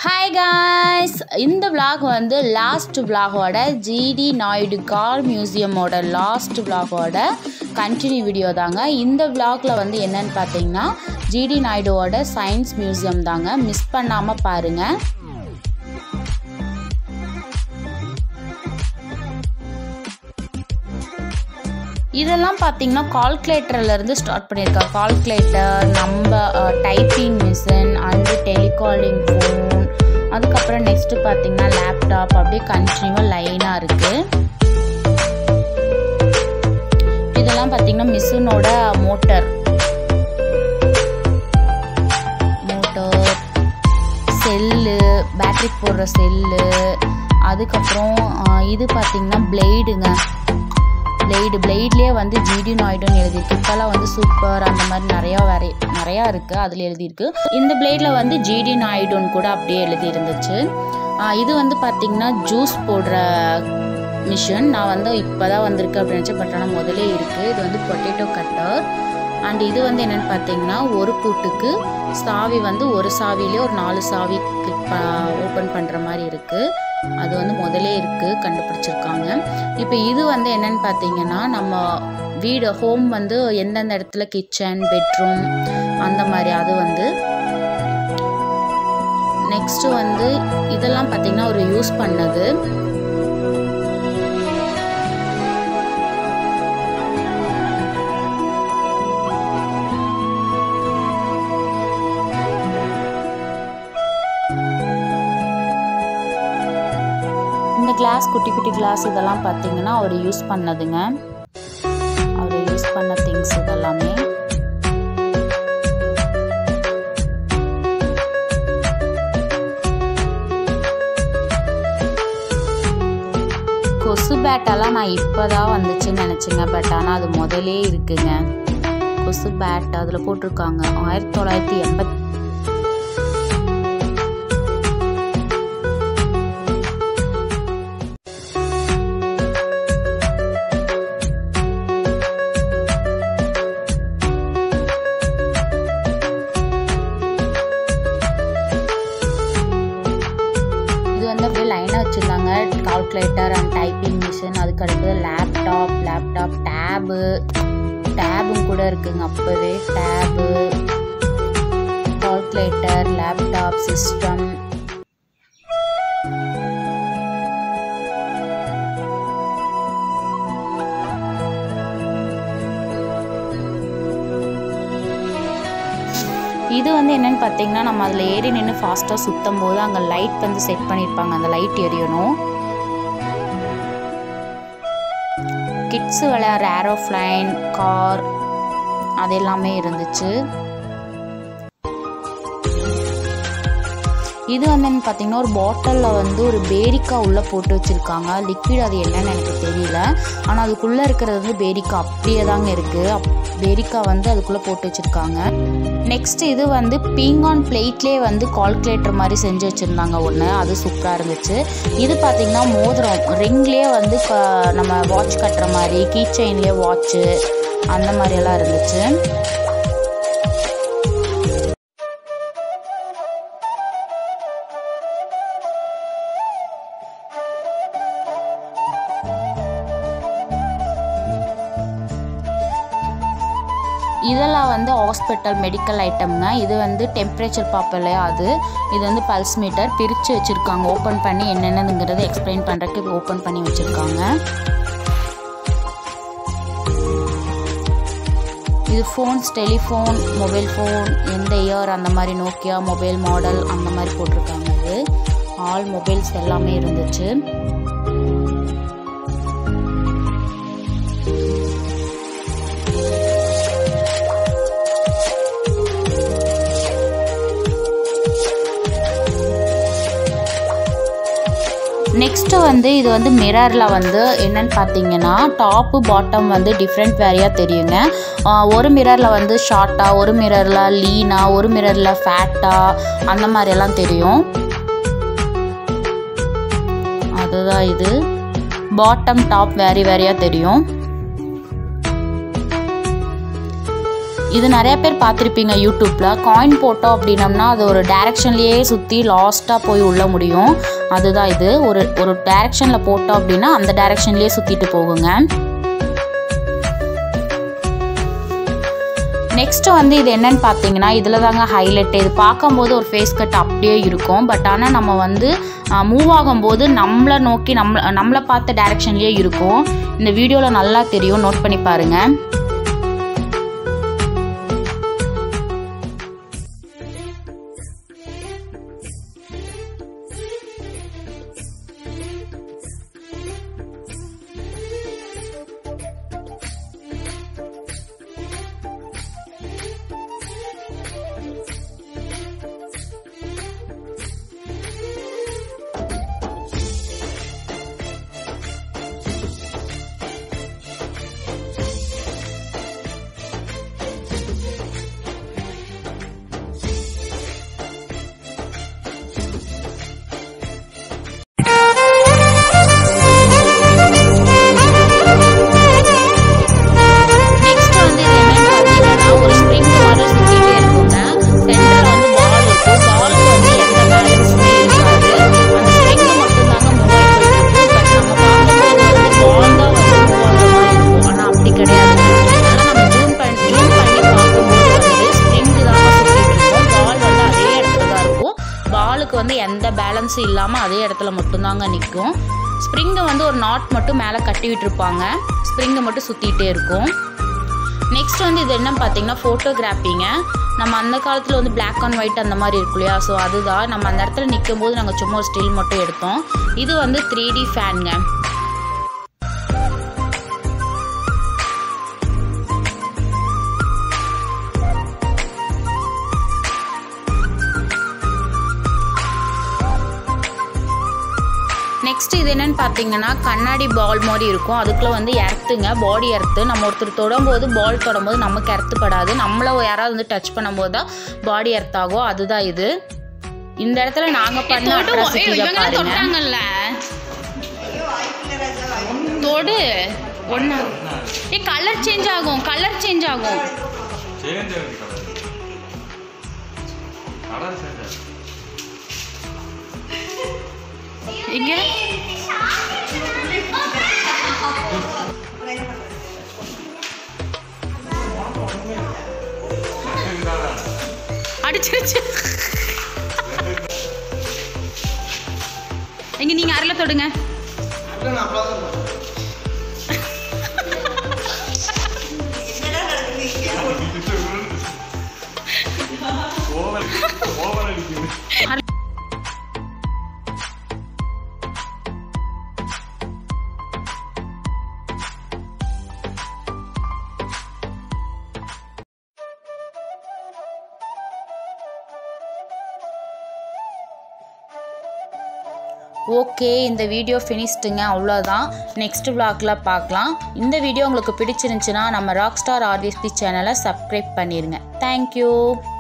hi guys இந்த vlog வந்து last vlogோட ஜிடி நாயுடு கார் மியூசியமோட லாஸ்ட் vlogோட கண்டினியூ வீடியோ தாங்க இந்த vlogல வந்து என்னன்னு பார்த்தீங்கன்னா ஜிடி நாயுடுவோட சயின்ஸ் மியூசியம் தாங்க மிஸ் பண்ணாமல் பாருங்கள் இதெல்லாம் பார்த்தீங்கன்னா கால்குலேட்டர்லேருந்து ஸ்டார்ட் பண்ணியிருக்காங்க கால்குலேட்டர் நம்ம typing machine and telecalling phone அதுக்கப்புறம் நெக்ஸ்ட்டு பார்த்தீங்கன்னா லேப்டாப் அப்படியே கண்டினியூவாக லைனாக இருக்குது இதெல்லாம் பார்த்தீங்கன்னா மிஷினோட மோட்டர் மோட்டர் செல்லு பேட்டரிக்கு போடுற செல்லு அதுக்கப்புறம் ஆ, இது பார்த்தீங்கன்னா பிளேடுங்க பிளேடு பிளேட்லேயே வந்து ஜிடி நாயுடுன்னு எழுதியிருக்கு இப்போல்லாம் வந்து சூப்பர் அந்த மாதிரி நிறையா வேற நிறையா இருக்குது அதில் எழுதியிருக்கு இந்த பிளேடில் வந்து ஜிடி நாயுடுன்னு கூட அப்படியே எழுதி இருந்துச்சு ஆ, இது வந்து பார்த்திங்கன்னா ஜூஸ் போடுற மிஷின் நான் வந்து இப்போ தான் வந்திருக்கு அப்படின்னு நினச்சேன் பட் ஆனால் முதலே இருக்குது இது வந்து பொட்டேட்டோ கட்டர் அண்ட் இது வந்து என்னென்னு பார்த்தீங்கன்னா ஒரு பூட்டுக்கு சாவி வந்து ஒரு சாவிலே ஒரு நாலு சாவி கிளிக் ஓப்பன் பண்ணுற மாதிரி இருக்குது அது வந்து முதலே இருக்குது கண்டுபிடிச்சிருக்காங்க இப்போ இது வந்து என்னன்னு பார்த்தீங்கன்னா நம்ம வீடு ஹோம் வந்து எந்தெந்த இடத்துல கிச்சன் பெட்ரூம் அந்த மாதிரி அது வந்து நெக்ஸ்ட்டு வந்து இதெல்லாம் பார்த்தீங்கன்னா ஒரு யூஸ் பண்ணது இந்த கிளாஸ் குட்டி குட்டி கிளாஸ் இதெல்லாம் பார்த்தீங்கன்னா அவர் யூஸ் பண்ணதுங்க அவர் யூஸ் பண்ண திங்ஸ் இதெல்லாமே கொசு பேட்டெல்லாம் நான் இப்போ தான் வந்துச்சுன்னு நினச்சேங்க பட் ஆனால் அது முதலே இருக்குங்க கொசு பேட் அதில் போட்டிருக்காங்க ஆயிரத்தி தொள்ளாயிரத்தி எண்பத்தி இது வந்து அப்படியே லைனாக வச்சுருந்தாங்க கால்குலேட்டர் அண்ட் டைப்பிங் மிஷின் அதுக்கு அடுத்தது லேப்டாப் லேப்டாப் டேபு டேபும் கூட இருக்குங்க அப்போவே டேபு கால்குலேட்டர் லேப்டாப் சிஸ்டம் இது வந்து என்னன்னு பார்த்தீங்கன்னா நம்ம அதில் ஏறி நின்று ஃபாஸ்ட்டாக சுற்றும் போது அங்கே லைட் வந்து செட் பண்ணியிருப்பாங்க அந்த லைட் எரியணும் கிட்ஸ் விளையாடுற ஏரோஃப்ளைன் கார் அது எல்லாமே இருந்துச்சு இது வந்து என்ன பார்த்தீங்கன்னா ஒரு பாட்டிலில் வந்து ஒரு பேரிக்கா உள்ளே போட்டு வச்சுருக்காங்க லிக்விட் அது என்னன்னு எனக்கு தெரியல ஆனால் அதுக்குள்ளே இருக்கிறது வந்து பேரிக்கா அப்படியே தாங்க இருக்குது அப் பேரிக்கா வந்து அதுக்குள்ளே போட்டு வச்சுருக்காங்க நெக்ஸ்ட் இது வந்து பீங்கான் பிளேட்லேயே வந்து கால்குலேட்டர் மாதிரி செஞ்சு வச்சுருந்தாங்க ஒன்று அது சூப்பராக இருந்துச்சு இது பார்த்திங்கன்னா மோதிரம் ரிங்லேயே வந்து க- நம்ம வாட்ச் கட்டுற மாதிரி கீ செயின்லேயே வாட்ச்சு அந்த மாதிரியெல்லாம் இருந்துச்சு இதெல்லாம் வந்து ஹாஸ்பிட்டல் மெடிக்கல் ஐட்டம்ங்க இது வந்து டெம்பரேச்சர் பார்ப்போம் இல்லையா அது இது வந்து பல்ஸ் மீட்டர் பிரித்து வச்சுருக்காங்க ஓப்பன் பண்ணி என்னென்னங்கிறத எக்ஸ்பிளைன் பண்ணுறதுக்கு ஓப்பன் பண்ணி வச்சுருக்காங்க இது ஃபோன்ஸ் டெலிஃபோன் மொபைல் ஃபோன் எந்த இயர் அந்த மாதிரி நோக்கியா மொபைல் மாடல் அந்த மாதிரி போட்டிருக்காங்க இது ஆல் மொபைல்ஸ் எல்லாமே இருந்துச்சு நெக்ஸ்ட்டு வந்து இது வந்து மிரரில் வந்து என்னன்னு பார்த்தீங்கன்னா டாப்பு பாட்டம் வந்து டிஃப்ரெண்ட் வேறையாக தெரியுங்க ஆஹ் ஒரு மிரரில் வந்து ஷார்ட்டாக ஒரு மிரரில் லீனாக ஒரு மிரரில் ஃபேட்டாக அந்த மாதிரியெல்லாம் தெரியும் அதுதான் இது பாட்டம் டாப் வேரி வேறையாக தெரியும் இது நிறைய பேர் பார்த்துருப்பீங்க யூடியூப்பில் காயின் போட்டோம் அப்படின்னம்னா அது ஒரு டைரெக்ஷன்லேயே சுற்றி லாஸ்ட்டாக போய் உள்ள முடியும் அதுதான் இது ஒரு ஒரு டைரெக்ஷனில் போட்டோம் அப்படின்னா அந்த டைரெக்ஷன்லேயே சுற்றிட்டு போகுங்க நெக்ஸ்ட் வந்து இது என்னன்னு பார்த்தீங்கன்னா இதில் தாங்க ஹைலைட் இது பார்க்கும்போது ஒரு ஃபேஸ் கட் அப்படியே இருக்கும் பட் ஆனால் நம்ம வந்து மூவ் ஆகும்போது நம்மளை நோக்கி நம்ம நம்மளை பார்த்த டைரெக்ஷன்லேயே இருக்கும் இந்த வீடியோவில் நல்லா தெரியும் நோட் பண்ணி பாருங்கள் நெக்ஸ்ட் வந்து இது என்னன்னு பார்த்தீங்கன்னா ஒரு ஸ்ப்ரிங் மாதிரி சுற்றிட்டே இருக்குங்க சென்டரில் வந்து பால் இருக்கும் பாலுக்கு வந்து எந்த பேலன்ஸுமே இருக்காது அந்த ஸ்ப்ரிங் மட்டும்தாங்க மூவ் ஆகிட்டு இருக்கும் பட் நம்ம பார்க்கும்போது வந்து பால் தான் வந்து மூவ் ஆகிற மாதிரி இருக்கும் ஆனால் அப்படி கிடையாது அதனால் நம்ம ஜூம் பண்ணி ஜூம் பண்ணி பார்க்கும்போது வந்து ஸ்ப்ரிங் தாங்க சுற்றிட்டு இருக்கும் பால் வந்து அதே இடத்துல தான் இருக்கும் பாலுக்கு வந்து எந்த பேலன்ஸும் இல்லாமல் அதே இடத்துல மட்டும்தாங்க நிற்கும் ஸ்ப்ரிங்கை வந்து ஒரு நாட் மட்டும் மேலே கட்டி விட்டுருப்பாங்க ஸ்ப்ரிங்கை மட்டும் சுற்றிட்டே இருக்கும் நெக்ஸ்ட் வந்து இது என்ன பார்த்தீங்கன்னா ஃபோட்டோகிராஃபிங்க நம்ம அந்த காலத்தில் வந்து Black அண்ட் ஒயிட் அந்த மாதிரி இருக்கும் இல்லையா ஸோ அதுதான் நம்ம அந்த இடத்துல நிற்கும் போது நாங்கள் சும்மா ஒரு ஸ்டில் மட்டும் எடுத்தோம் இது வந்து த்ரீ டி ஃபேனுங்க நெக்ஸ்ட் இது என்னன்னு பார்த்தீங்கன்னா கண்ணாடி பால் மாதிரி இருக்கும் அதுக்குள்ள வந்து எர்த்துங்க பாடி எர்த்து நம்ம ஒருத்தர் தொடும்போது பால் தொடும்போது நமக்கு எர்த்து படாது நம்மள யாராவது வந்து டச் பண்ணும்போது தான் பாடி எர்த் ஆகும் அதுதான் இது இந்த இடத்துல நாங்க பண்ண atrocity இத பாருங்க தொட்டாங்கல்ல தொடு ஒண்ணா ஏ கலர் சேஞ்ச் ஆகும் கலர் சேஞ்ச் ஆகும் சேஞ்ச் ஆகுது கலர் கலர் சேஞ்ச் ஆகுது எங்க அடிச்சிருச்சு எங்க நீங்க அருள தொடுங்க ஓவர் ஓவர் அடிக்குது ஓகே இந்த வீடியோ ஃபினிஷ்டுங்க அவ்வளோதான் நெக்ஸ்ட் vlogல பார்க்கலாம் இந்த வீடியோ உங்களுக்கு பிடிச்சிருந்துச்சுன்னா நம்ம ராக் ஸ்டார் ஆர்விஎஸ்பி சேனலை சப்ஸ்கிரைப் பண்ணிடுங்க தேங்க்யூ